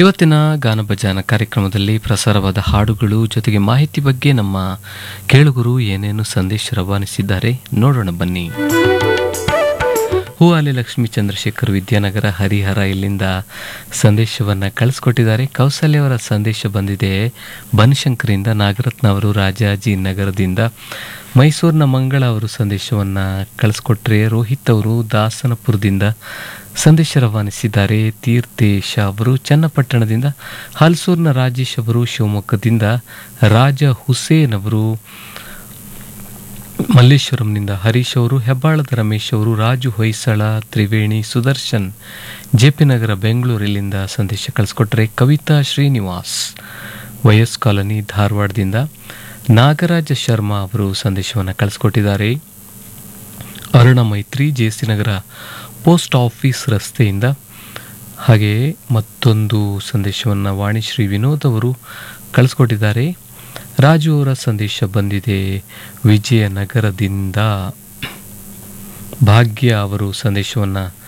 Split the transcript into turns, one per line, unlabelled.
ಇವತ್ತಿನ ಗಾನಭಜಾನ ಕಾರ್ಯಕ್ರಮದಲ್ಲಿ ಪ್ರಸಾರವಾದ ಹಾಡುಗಳು ಜೊತೆಗೆ ಮಾಹಿತಿ ಬಗ್ಗೆ ನಮ್ಮ ಕೇಳುಗರು ಏನೇನು ಸಂದೇಶ ರವಾನಿಸಿದ್ದಾರೆ ನೋಡೋಣ ಬನ್ನಿ ಹೂವಾಲಿ ಲಕ್ಷ್ಮೀ ಚಂದ್ರಶೇಖರ್ ವಿದ್ಯಾನಗರ ಹರಿಹರ ಇಲ್ಲಿಂದ ಸಂದೇಶವನ್ನು ಕಳಿಸ್ಕೊಟ್ಟಿದ್ದಾರೆ ಕೌಸಲ್ಯ ಅವರ ಸಂದೇಶ ಬಂದಿದೆ ಬನಶಂಕರಿಂದ ನಾಗರತ್ನ ಅವರು ರಾಜಾಜಿ ನಗರದಿಂದ ಮೈಸೂರಿನ ಮಂಗಳ ಅವರು ಸಂದೇಶವನ್ನು ಕಳಿಸ್ಕೊಟ್ರೆ ರೋಹಿತ್ ಅವರು ದಾಸನಪುರದಿಂದ ಸಂದೇಶ ರವಾನಿಸಿದ್ದಾರೆ ತೀರ್ಥೇಶ ಅವರು ಚನ್ನಪಟ್ಟಣದಿಂದ ಹಲ್ಸೂರಿನ ರಾಜೇಶ್ ಅವರು ಶಿವಮೊಗ್ಗದಿಂದ ರಾಜ ಹುಸೇನ್ ಅವರು ಮಲ್ಲೇಶ್ವರಂನಿಂದ ಹರೀಶ್ ಅವರು ಹೆಬ್ಬಾಳದ ರಮೇಶ್ ಅವರು ರಾಜು ಹೊಯ್ಸಳ ತ್ರಿವೇಣಿ ಸುದರ್ಶನ್ ಜೆ ಪಿ ನಗರ ಬೆಂಗಳೂರಿನಿಂದ ಸಂದೇಶ ಕಳಿಸ್ಕೊಟ್ರೆ ಕವಿತಾ ಶ್ರೀನಿವಾಸ್ ವೈಎಸ್ ಕಾಲನಿ ಧಾರವಾಡದಿಂದ ನಾಗರಾಜ ಶರ್ಮಾ ಅವರು ಸಂದೇಶವನ್ನು ಕಳಿಸ್ಕೊಟ್ಟಿದ್ದಾರೆ Aruna Maitri J C Nagar post office ರಸ್ತೆಯಿಂದ ಹಾಗೆಯೇ ಮತ್ತೊಂದು ಸಂದೇಶವನ್ನು ವಾಣಿಶ್ರೀ ವಿನೋದ್ ಅವರು ಕಳಿಸ್ಕೊಟ್ಟಿದ್ದಾರೆ ರಾಜು ಅವರ ಸಂದೇಶ ಬಂದಿದೆ ವಿಜಯನಗರದಿಂದ ಭಾಗ್ಯ ಅವರು ಸಂದೇಶವನ್ನು